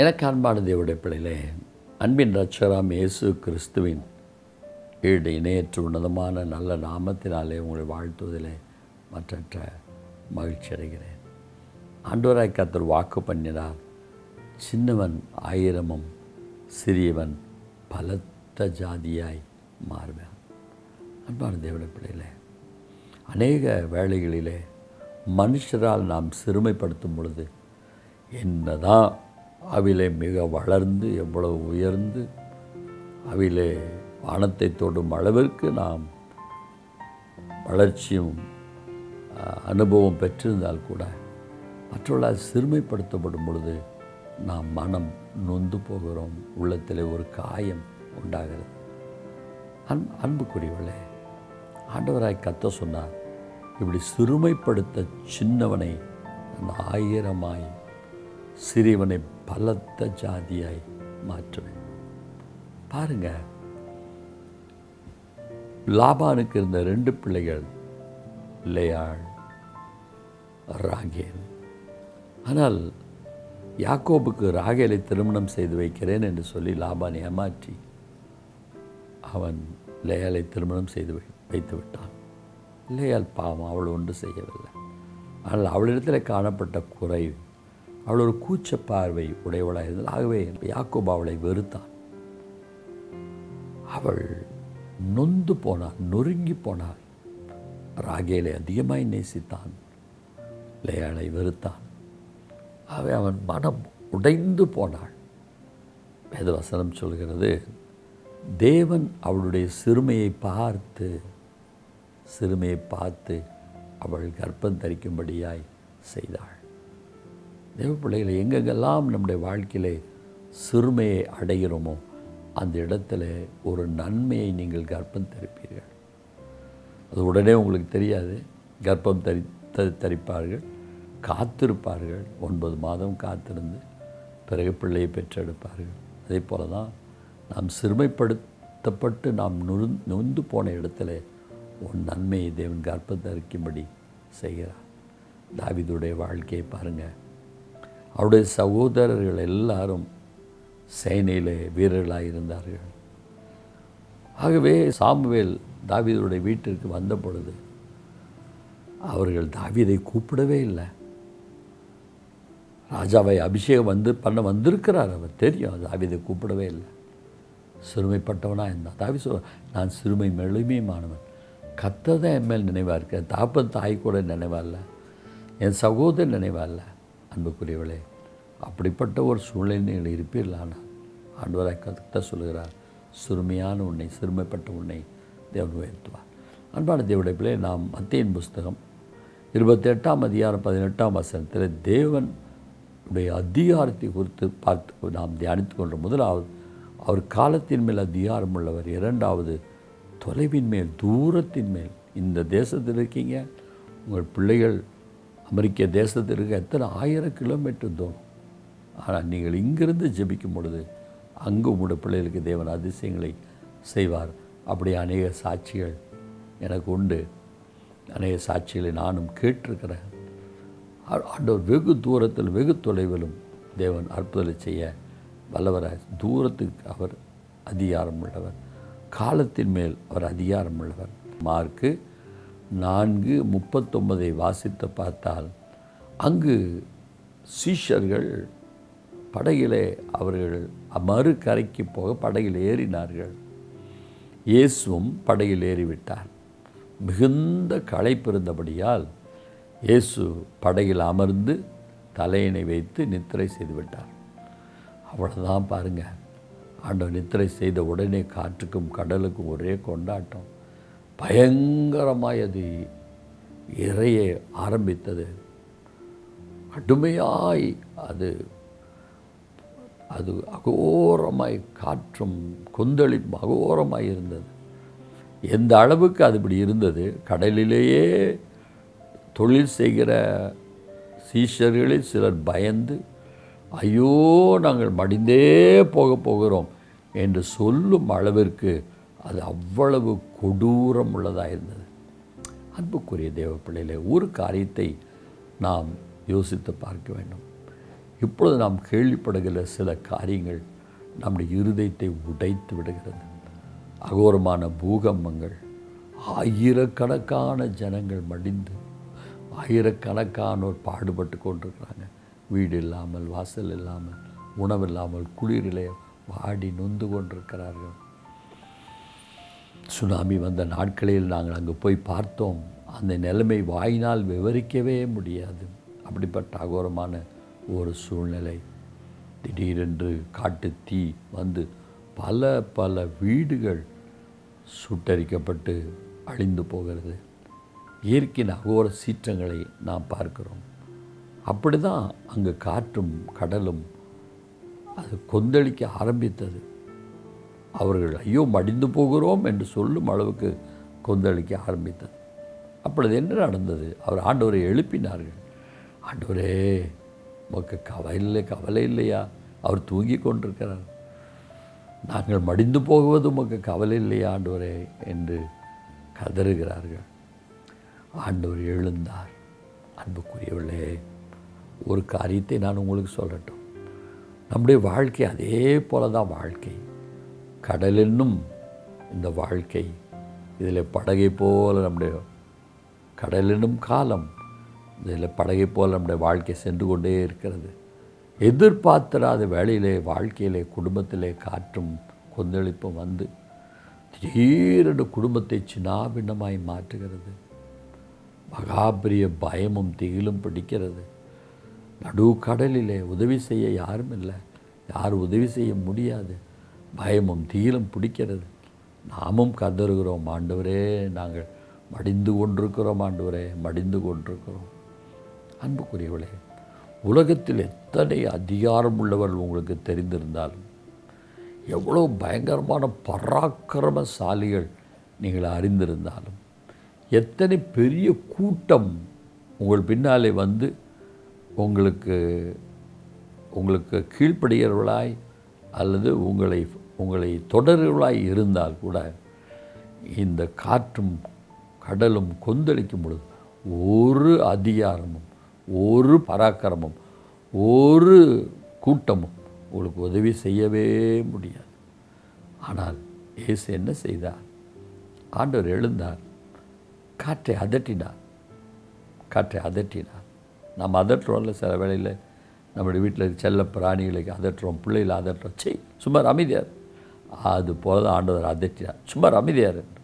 எனக்கு அன்பான தேவடைய பிள்ளைகளே அன்பின் ரட்சராம் இயேசு கிறிஸ்துவின் ஈடு இணையற்ற உன்னதமான நல்ல நாமத்தினாலே உங்களை வாழ்த்துவதிலே மற்றற்ற மகிழ்ச்சி அடைகிறேன் ஆண்டவராய் கத்தர் வாக்கு பண்ணினார் சின்னவன் ஆயிரமும் சிறியவன் பலத்த ஜாதியாய் மாறுவேன் அன்பான தேவடைய பிள்ளைகளே அநேக வேளைகளிலே மனுஷரால் நாம் சிறுமைப்படுத்தும் பொழுது என்னதான் அவிலே மிக வளர்ந்து எவ்வளவு உயர்ந்து அவிலே வானத்தை தொடும் அளவிற்கு நாம் வளர்ச்சியும் அஹ், அனுபவம் பெற்றிருந்தால் கூட மற்றவர்களால் சிறுமைப்படுத்தப்படும் பொழுது நாம் மனம் நொந்து போகிறோம் உள்ளத்திலே ஒரு காயம் உண்டாகிறது அன் அன்புக்குரியவளே ஆண்டவராய் கத்த சொன்னார் இப்படி சிறுமைப்படுத்த சின்னவனை நான் ஆயிரமாய் சிறியவனை பலத்த ஜாதியாய் மாற்றுவேன் பாருங்க லாபானுக்கு இருந்த ரெண்டு பிள்ளைகள் லேயாள் ராகேல் ஆனால் யாக்கோபுக்கு ராகேலை திருமணம் செய்து வைக்கிறேன் என்று சொல்லி லாபான் ஏமாற்றி அவன் லேயாலை திருமணம் செய்து வை வைத்து விட்டான் லேயால் பாவம் அவள் ஒன்று செய்யவில்லை ஆனால் அவளிடத்தில் காணப்பட்ட குறை அவள் ஒரு கூச்ச பார்வை உடையவளாக இருந்தால் ஆகவே யாக்கோபு அவளை வெறுத்தான் அவள் நொந்து போனாள் நொறுங்கி போனாள் ராகேலை அதிகமாய் நேசித்தான் லேயாளை வெறுத்தான் ஆகவே அவன் மனம் உடைந்து போனாள் வேதவசனம் சொல்கிறது தேவன் அவளுடைய சிறுமையை பார்த்து சிறுமையை பார்த்து அவள் கர்ப்பம் தரிக்கும்படியாய் செய்தாள் தேவ பிள்ளைகளை எங்கெங்கெல்லாம் நம்முடைய வாழ்க்கையிலே சிறுமையை அடைகிறோமோ அந்த இடத்துல ஒரு நன்மையை நீங்கள் கர்ப்பம் தரிப்பீர்கள் அது உடனே உங்களுக்கு தெரியாது கர்ப்பம் தரி த- தரிப்பார்கள் காத்திருப்பார்கள் ஒன்பது மாதம் காத்திருந்து பிறகு பிள்ளையை பெற்றெடுப்பார்கள் அதே போல தான் நாம் சிறுமைப்படுத்தப்பட்டு நாம் நுழு நொந்து போன இடத்துல ஒரு நன்மையை தேவன் கர்ப்பம் தரிக்கும்படி செய்கிறார் தாவீதுடைய வாழ்க்கையை பாருங்கள் அவருடைய சகோதரர்கள் எல்லாரும் சேனையிலே வீரர்களாக இருந்தார்கள் ஆகவே சாமுவேல் தாவீதுடைய வீட்டிற்கு வந்த பொழுது அவர்கள் தாவீதை கூப்பிடவே இல்லை ராஜாவை அபிஷேகம் வந்து பண்ண வந்திருக்கிறார் அவர் தெரியும் தாவீதை கூப்பிடவே இல்லை சிறுமைப்பட்டவனாக இருந்தான் தாவி சொல் நான் சிறுமை மெளிமையுமானவன் கத்ததான் என் மேல் நினைவாக இருக்க தாப்பன் தாய் கூட நினைவா இல்லை என் சகோதரன் நினைவா இல்லை அன்புக்குரியவளே அப்படிப்பட்ட ஒரு சூழ்நிலையில் இருப்பீர்களானால் ஆண்டவராய் கத்த சொல்கிறார் சிறுமையான உன்னை சிறுமைப்பட்ட உன்னை தேவன் உயர்த்துவார் அன்பான தேவடைய பிள்ளை நாம் மத்தியின் புஸ்தகம் இருபத்தெட்டாம் அதிகாரம் பதினெட்டாம் வசனத்தில் தேவன் உடைய அதிகாரத்தை குறித்து பார்த்து நாம் தியானித்து கொண்ட முதலாவது அவர் காலத்தின் மேல் அதிகாரம் உள்ளவர் இரண்டாவது தொலைவின் மேல் தூரத்தின் மேல் இந்த தேசத்தில் இருக்கீங்க உங்கள் பிள்ளைகள் அமெரிக்க தேசத்தில் இருக்க எத்தனை ஆயிரம் கிலோமீட்டர் தூரம் ஆனால் நீங்கள் இங்கிருந்து ஜெபிக்கும் பொழுது அங்கு உங்களுடைய பிள்ளைகளுக்கு தேவன் அதிசயங்களை செய்வார் அப்படி அநேக சாட்சிகள் எனக்கு உண்டு அநேக சாட்சிகளை நானும் கேட்டிருக்கிறேன் ஆ- ஆண்டவர் வெகு தூரத்தில் வெகு தொலைவிலும் தேவன் அற்புதலை செய்ய வல்லவராய் தூரத்துக்கு அவர் அதிகாரம் உள்ளவர் காலத்தின் மேல் அவர் அதிகாரம் உள்ளவர் மார்க்கு நான்கு முப்பத்தொன்பதை வாசித்து பார்த்தால் அங்கு சீஷர்கள் படகிலே அவர்கள் மறு கரைக்கு போக படகில் ஏறினார்கள் இயேசுவும் படகில் ஏறிவிட்டார் மிகுந்த களைப்பு இருந்தபடியால் இயேசு படகில் அமர்ந்து தலையினை வைத்து நித்திரை செய்து விட்டார் அவ்வளோதான் பாருங்க ஆண்டவர் நித்திரை செய்த உடனே காற்றுக்கும் கடலுக்கும் ஒரே கொண்டாட்டம் பயங்கரமாய் அது இறைய ஆரம்பித்தது கடுமையாய் அது அது அகோரமாய் காற்றும் கொந்தளிப்பும் அகோரமாய் இருந்தது எந்த அளவுக்கு அது இப்படி இருந்தது கடலிலேயே தொழில் செய்கிற சீஷர்களில் சிலர் பயந்து ஐயோ நாங்கள் மடிந்தே போக போகிறோம் என்று சொல்லும் அளவிற்கு அது அவ்வளவு கொடூரம் உள்ளதாக இருந்தது அன்புக்குரிய தேவ பிள்ளையிலே ஒரு காரியத்தை நாம் யோசித்து பார்க்க வேண்டும் இப்பொழுது நாம் கேள்விப்படுகிற சில காரியங்கள் நம்முடைய இருதயத்தை உடைத்து விடுகிறது அகோரமான பூகம்பங்கள் ஆயிரக்கணக்கான ஜனங்கள் மடிந்து ஆயிரக்கணக்கானோர் பாடுபட்டு கொண்டிருக்கிறாங்க வீடு இல்லாமல் வாசல் இல்லாமல் உணவு இல்லாமல் குளிரிலே வாடி நொந்து கொண்டிருக்கிறார்கள் சுனாமி வந்த நாட்களில் நாங்கள் அங்கே போய் பார்த்தோம் அந்த நிலைமை வாயினால் விவரிக்கவே முடியாது அப்படிப்பட்ட அகோரமான ஒரு சூழ்நிலை திடீரென்று காட்டு தீ வந்து பல பல வீடுகள் சுட்டரிக்கப்பட்டு அழிந்து போகிறது இயற்கையின் அகோர சீற்றங்களை நாம் பார்க்கிறோம் அப்படி தான் அங்கே காற்றும் கடலும் அது கொந்தளிக்க ஆரம்பித்தது அவர்கள் ஐயோ மடிந்து போகிறோம் என்று சொல்லும் அளவுக்கு கொந்தளிக்க ஆரம்பித்தது அப்பொழுது என்ன நடந்தது அவர் ஆண்டவரை எழுப்பினார்கள் ஆண்டவரே உமக்கு கவலை இல்லை கவலை இல்லையா அவர் தூங்கி கொண்டிருக்கிறார் நாங்கள் மடிந்து போகுவது உமக்கு கவலை இல்லையா ஆண்டவரே என்று கதறுகிறார்கள் ஆண்டவர் எழுந்தார் அன்புக்குரியவர்களே ஒரு காரியத்தை நான் உங்களுக்கு சொல்லட்டும் நம்முடைய வாழ்க்கை அதே போல தான் வாழ்க்கை கடல் என்னும் இந்த வாழ்க்கை இதில் படகை போல நம்முடைய கடல் என்னும் காலம் இதில் படகை போல நம்முடைய வாழ்க்கை சென்று கொண்டே இருக்கிறது எதிர்பார்த்திராத வேளையிலே வாழ்க்கையிலே குடும்பத்திலே காற்றும் கொந்தளிப்பும் வந்து திடீரென்று குடும்பத்தை சின்னாபின்னமாய் மாற்றுகிறது மகாபெரிய பயமும் திகிலும் பிடிக்கிறது நடு கடலிலே உதவி செய்ய யாரும் இல்லை யார் உதவி செய்ய முடியாது பயமும் திகிலும் பிடிக்கிறது நாமும் கதறுகிறோம் ஆண்டவரே நாங்கள் மடிந்து கொண்டிருக்கிறோம் ஆண்டவரே மடிந்து கொண்டிருக்கிறோம் அன்புக்குரியவளே உலகத்தில் எத்தனை அதிகாரம் உள்ளவர்கள் உங்களுக்கு தெரிந்திருந்தாலும் எவ்வளோ பயங்கரமான பராக்கிரமசாலிகள் நீங்கள் அறிந்திருந்தாலும் எத்தனை பெரிய கூட்டம் உங்கள் பின்னாலே வந்து உங்களுக்கு உங்களுக்கு கீழ்ப்படுகிறவர்களாய் அல்லது உங்களை உங்களை தொடர்களாய் இருந்தால் கூட இந்த காற்றும் கடலும் கொந்தளிக்கும் பொழுது ஒரு அதிகாரமும் ஒரு பராக்கிரமும் ஒரு கூட்டமும் உங்களுக்கு உதவி செய்யவே முடியாது ஆனால் இயேசு என்ன செய்தார் ஆண்டவர் எழுந்தார் காற்றை அதட்டினார் காற்றை அதட்டினார் நாம் அதட்டுறோம்ல சில வேளையில் நம்முடைய வீட்டில் இருக்க செல்ல பிராணிகளுக்கு அதட்டுறோம் பிள்ளைகளை அதட்டுறோம் செய் சுமார் அமைதியார் அது போல தான் ஆண்டவர் அதட்டினார் சுமார் அமைதியார் என்று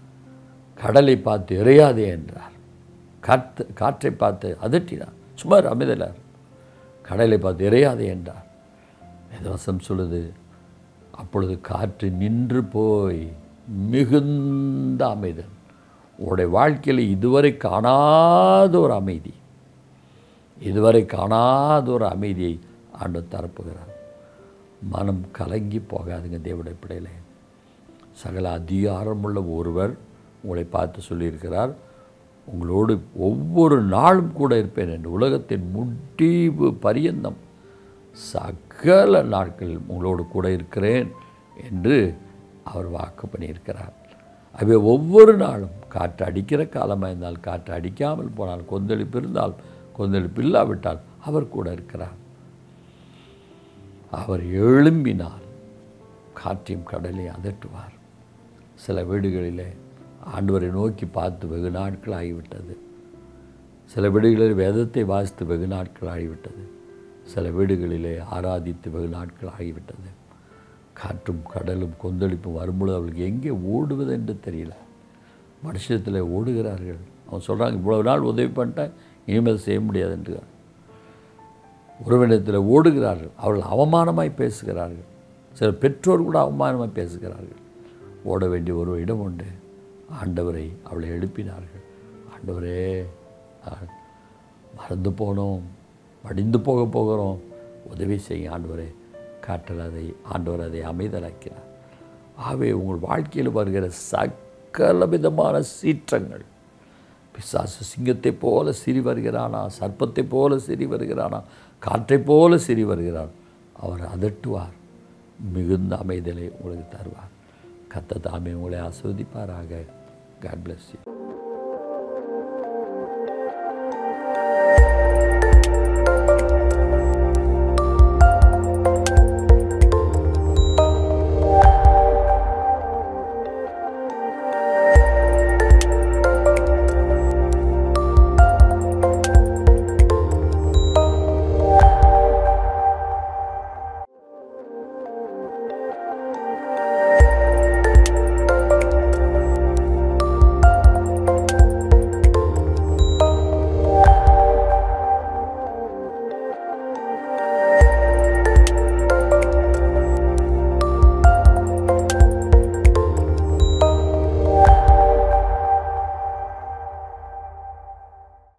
கடலை பார்த்து இறையாதே என்றார் காற்று காற்றை பார்த்து அதட்டினார் சுமார் அமைதலார் கடலை பார்த்து இறையாதே என்றார் வேதவசம் சொல்லுது அப்பொழுது காற்று நின்று போய் மிகுந்த அமைதல் உங்களுடைய வாழ்க்கையில் இதுவரை காணாத ஒரு அமைதி இதுவரை காணாத ஒரு அமைதியை ஆண்டு தரப்புகிறார் மனம் கலங்கி போகாதுங்க தேவடைய பிள்ளையிலே சகல அதிகாரமுள்ள ஒருவர் உங்களை பார்த்து சொல்லியிருக்கிறார் உங்களோடு ஒவ்வொரு நாளும் கூட இருப்பேன் என்று உலகத்தின் முடிவு பரியந்தம் சகல நாட்களில் உங்களோடு கூட இருக்கிறேன் என்று அவர் வாக்கு பண்ணியிருக்கிறார் அவை ஒவ்வொரு நாளும் காற்று அடிக்கிற காலமாக இருந்தால் காற்று அடிக்காமல் போனால் கொந்தளிப்பு இருந்தால் கொந்தளிப்பு இல்லாவிட்டால் அவர் கூட இருக்கிறார் அவர் எழும்பினால் காற்றையும் கடலை அதட்டுவார் சில வீடுகளிலே ஆண்டவரை நோக்கி பார்த்து வெகு நாட்கள் ஆகிவிட்டது சில வீடுகளில் வேதத்தை வாசித்து வெகு நாட்கள் ஆகிவிட்டது சில வீடுகளிலே ஆராதித்து வெகு நாட்கள் ஆகிவிட்டது காற்றும் கடலும் கொந்தளிப்பும் வரும்பொழுது அவளுக்கு எங்கே ஓடுவது என்று தெரியல மனுஷத்தில் ஓடுகிறார்கள் அவன் சொல்கிறாங்க இவ்வளவு நாள் உதவி பண்ணிட்டேன் இனிமேல் செய்ய முடியாது என்று உறவினத்தில் ஓடுகிறார்கள் அவர்கள் அவமானமாய் பேசுகிறார்கள் சில பெற்றோர் கூட அவமானமாய் பேசுகிறார்கள் ஓட வேண்டிய ஒரு இடம் உண்டு ஆண்டவரை அவளை எழுப்பினார்கள் ஆண்டவரே நான் மறந்து போனோம் மடிந்து போக போகிறோம் உதவி செய்ய ஆண்டவரே காற்றல் அதை ஆண்டவர் அதை அமைதலாக்கிறார் ஆகவே உங்கள் வாழ்க்கையில் வருகிற சகல விதமான சீற்றங்கள் பிசாசு சிங்கத்தை போல சிரி வருகிறானா சர்ப்பத்தை போல சிரி வருகிறானா காற்றை போல சிரி வருகிறான் அவர் அதட்டுவார் மிகுந்த அமைதலை உங்களுக்கு தருவார் கத்த தாமே உங்களை ஆஸ்வதிப்பாராக காட் பிளஸ் யூ